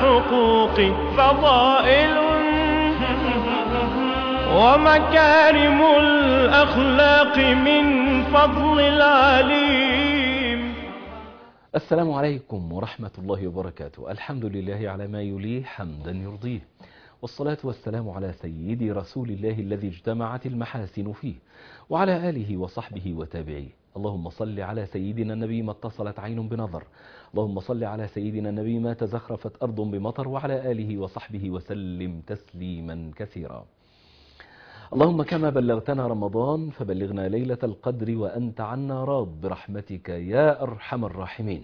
الحقوق فضائل ومكارم الأخلاق من فضل العليم السلام عليكم ورحمة الله وبركاته الحمد لله على ما يليه حمدا يرضيه والصلاة والسلام على سيدي رسول الله الذي اجتمعت المحاسن فيه وعلى آله وصحبه وتابعيه اللهم صل على سيدنا النبي ما اتصلت عين بنظر اللهم صل على سيدنا النبي ما تزخرفت أرض بمطر وعلى آله وصحبه وسلم تسليما كثيرا اللهم كما بلغتنا رمضان فبلغنا ليلة القدر وأنت عنا راض برحمتك يا أرحم الراحمين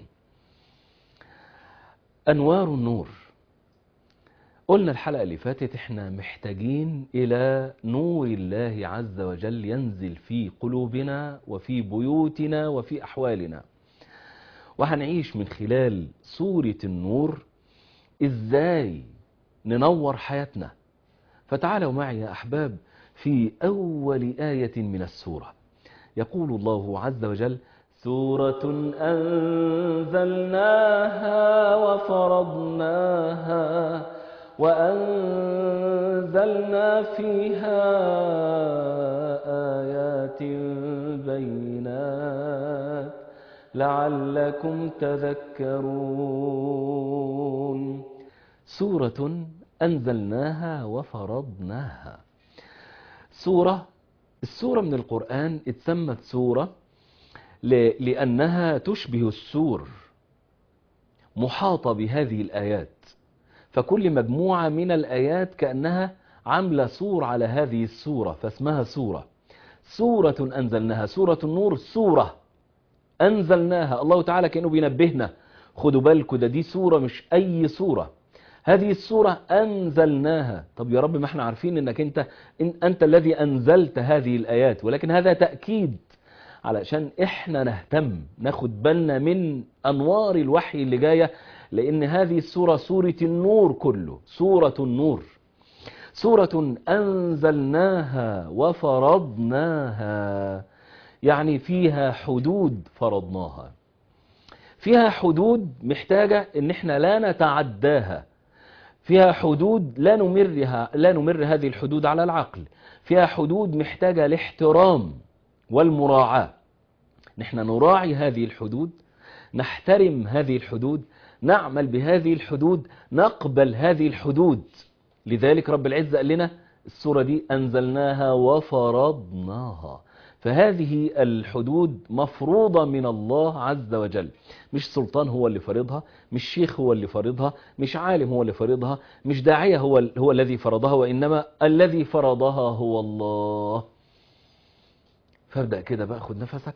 أنوار النور قلنا الحلقة اللي فاتت احنا محتاجين إلى نور الله عز وجل ينزل في قلوبنا وفي بيوتنا وفي أحوالنا وهنعيش من خلال سورة النور إزاي ننور حياتنا فتعالوا معي يا أحباب في أول آية من السورة يقول الله عز وجل سورة أنزلناها وفرضناها وأنزلنا فيها آيات بينات لعلكم تذكرون سورة أنزلناها وفرضناها سورة السورة من القرآن اتسمت سورة لأنها تشبه السور محاطة بهذه الآيات فكل مجموعة من الآيات كأنها عاملة سور على هذه السورة فاسمها سورة سورة أنزلناها سورة النور سورة أنزلناها الله تعالى كأنه بينبهنا خدوا بالكم ده دي سورة مش أي سورة هذه السورة أنزلناها طب يا رب ما احنا عارفين انك انت إن أنت الذي أنزلت هذه الآيات ولكن هذا تأكيد علشان احنا نهتم ناخد بالنا من أنوار الوحي اللي جاية لأن هذه السورة سورة النور كله سورة النور سورة أنزلناها وفرضناها يعني فيها حدود فرضناها فيها حدود محتاجة ان احنا لا نتعداها فيها حدود لا نمرها لا نمر هذه الحدود على العقل فيها حدود محتاجة الاحترام والمراعاة نحن نراعي هذه الحدود نحترم هذه الحدود نعمل بهذه الحدود نقبل هذه الحدود لذلك رب العزة قال لنا السورة دي أنزلناها وفرضناها فهذه الحدود مفروضة من الله عز وجل مش سلطان هو اللي فرضها مش شيخ هو اللي فرضها مش عالم هو اللي فرضها مش داعية هو, هو الذي فرضها وإنما الذي فرضها هو الله فابدأ كده بقى خد نفسك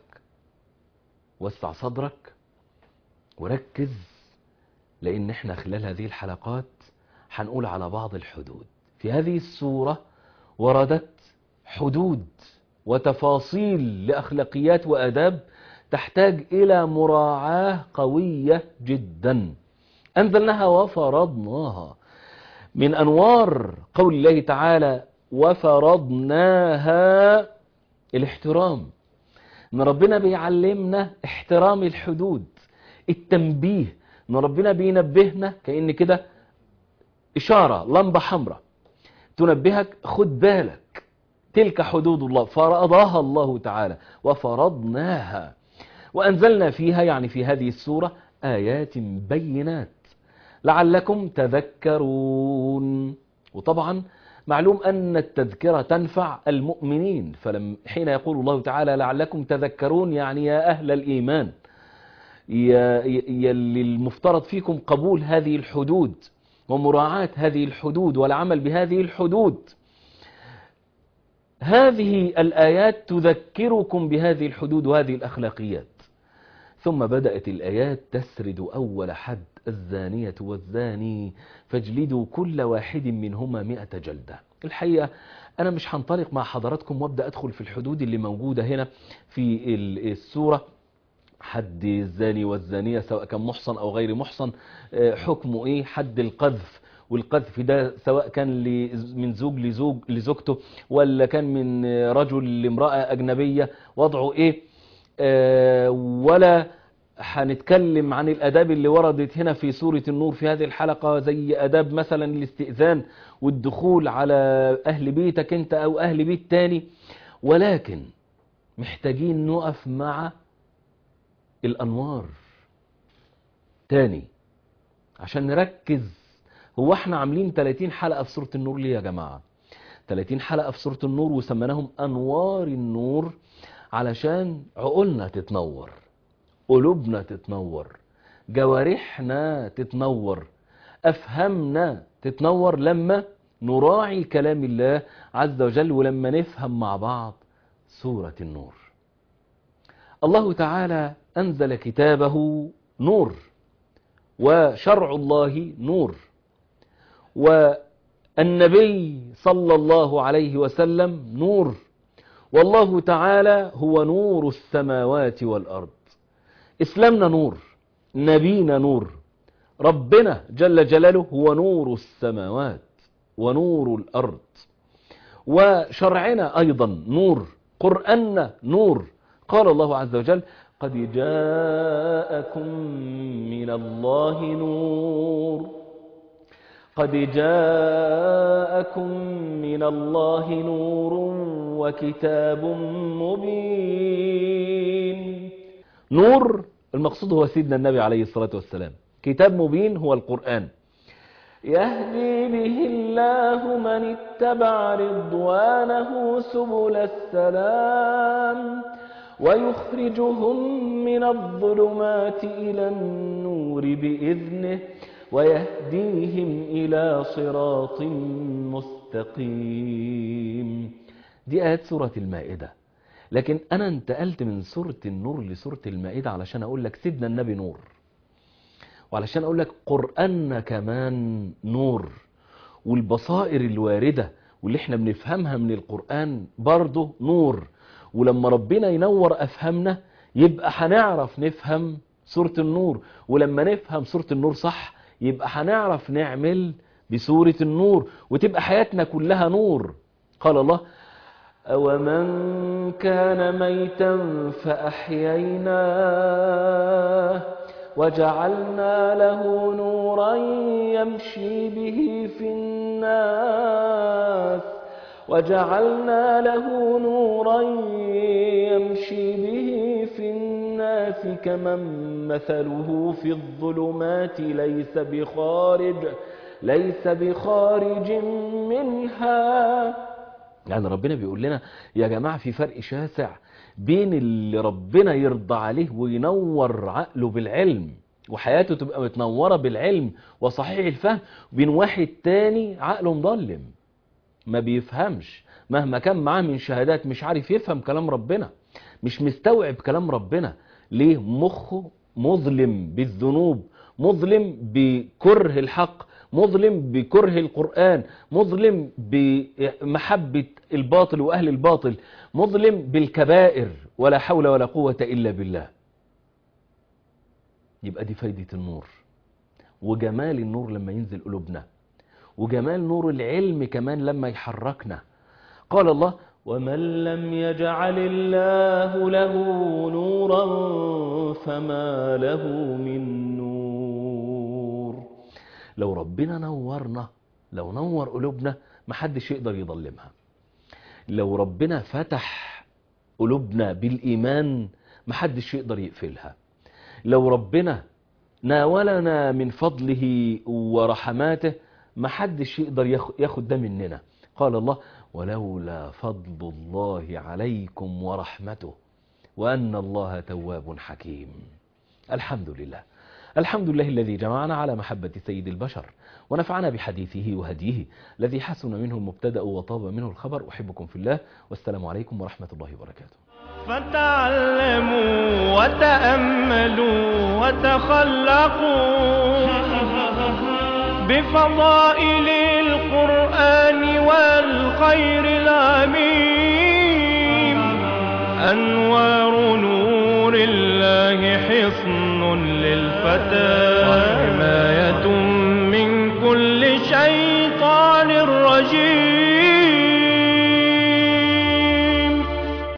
وسع صدرك وركز لأن احنا خلال هذه الحلقات هنقول على بعض الحدود في هذه السورة وردت حدود وتفاصيل لأخلاقيات وأداب تحتاج إلى مراعاة قوية جدا أنزلناها وفرضناها من أنوار قول الله تعالى وفرضناها الاحترام ان ربنا بيعلمنا احترام الحدود التنبيه ان ربنا بينبهنا كأن كده إشارة لمبة حمراء تنبهك خد بالك تلك حدود الله فرضها الله تعالى وفرضناها وأنزلنا فيها يعني في هذه السورة آيات بينات لعلكم تذكرون وطبعا معلوم أن التذكرة تنفع المؤمنين فلم حين يقول الله تعالى لعلكم تذكرون يعني يا أهل الإيمان يلي المفترض فيكم قبول هذه الحدود ومراعاة هذه الحدود والعمل بهذه الحدود هذه الآيات تذكركم بهذه الحدود وهذه الأخلاقيات ثم بدأت الآيات تسرد أول حد الزانية والزاني فاجلدوا كل واحد منهما مئة جلدة الحقيقة أنا مش هنطلق مع حضراتكم وابدأ أدخل في الحدود اللي موجودة هنا في السورة حد الزاني والزانية سواء كان محصن أو غير محصن حكمه إيه حد القذف والقذف ده سواء كان من زوج لزوج لزوجته ولا كان من رجل لامرأة أجنبية وضعه إيه آه ولا هنتكلم عن الأداب اللي وردت هنا في سورة النور في هذه الحلقة زي أداب مثلا الاستئذان والدخول على أهل بيتك أنت أو أهل بيت تاني ولكن محتاجين نقف مع الأنوار تاني عشان نركز هو احنا عاملين 30 حلقة في سورة النور ليه يا جماعة 30 حلقة في سورة النور وسميناهم أنوار النور علشان عقولنا تتنور قلوبنا تتنور جوارحنا تتنور أفهمنا تتنور لما نراعي كلام الله عز وجل ولما نفهم مع بعض سورة النور الله تعالى أنزل كتابه نور وشرع الله نور والنبي صلى الله عليه وسلم نور والله تعالى هو نور السماوات والأرض إسلامنا نور نبينا نور ربنا جل جلاله هو نور السماوات ونور الأرض وشرعنا أيضا نور قرآننا نور قال الله عز وجل قد جاءكم من الله نور قد جاءكم من الله نور وكتاب مبين نور المقصود هو سيدنا النبي عليه الصلاة والسلام كتاب مبين هو القرآن يهدي به الله من اتبع رضوانه سبل السلام ويخرجهم من الظلمات إلى النور بإذنه ويهديهم إلى صراط مستقيم دي آيات سورة المائدة لكن أنا انتقلت من سورة النور لسورة المائدة علشان أقول لك سيدنا النبي نور وعلشان أقول لك قرآننا كمان نور والبصائر الواردة واللي احنا بنفهمها من القرآن برضه نور ولما ربنا ينور أفهمنا يبقى هنعرف نفهم سورة النور ولما نفهم سورة النور صح يبقى هنعرف نعمل بسورة النور وتبقى حياتنا كلها نور قال الله أومن كان ميتا فأحييناه وجعلنا له نورا يمشي به في الناس وجعلنا له نورا يمشي به في الناس كمن مثله في الظلمات ليس بخارج ليس بخارج منها يعني ربنا بيقول لنا يا جماعة في فرق شاسع بين اللي ربنا يرضى عليه وينور عقله بالعلم وحياته تبقى متنورة بالعلم وصحيح الفهم بين واحد تاني عقله مظلم ما بيفهمش مهما كان معاه من شهادات مش عارف يفهم كلام ربنا مش مستوعب كلام ربنا ليه مخه مظلم بالذنوب مظلم بكره الحق مظلم بكره القرآن مظلم بمحبة الباطل وأهل الباطل مظلم بالكبائر ولا حول ولا قوة إلا بالله يبقى دي فايدة النور وجمال النور لما ينزل قلوبنا وجمال نور العلم كمان لما يحركنا قال الله ومن لم يجعل الله له نورا فما له من نور لو ربنا نورنا لو نور قلوبنا محدش يقدر يظلمها لو ربنا فتح قلوبنا بالإيمان محدش يقدر يقفلها لو ربنا ناولنا من فضله ورحماته محدش يقدر ياخد ده مننا قال الله ولولا فضل الله عليكم ورحمته وأن الله تواب حكيم الحمد لله الحمد لله الذي جمعنا على محبة سيد البشر ونفعنا بحديثه وهديه الذي حسن منه المبتدأ وطاب منه الخبر أحبكم في الله والسلام عليكم ورحمة الله وبركاته فتعلموا وتأملوا وتخلقوا بفضائل القرآن والخير العميم أنوار نور الله حصن للفتى وحماية من كل شيطان رجيم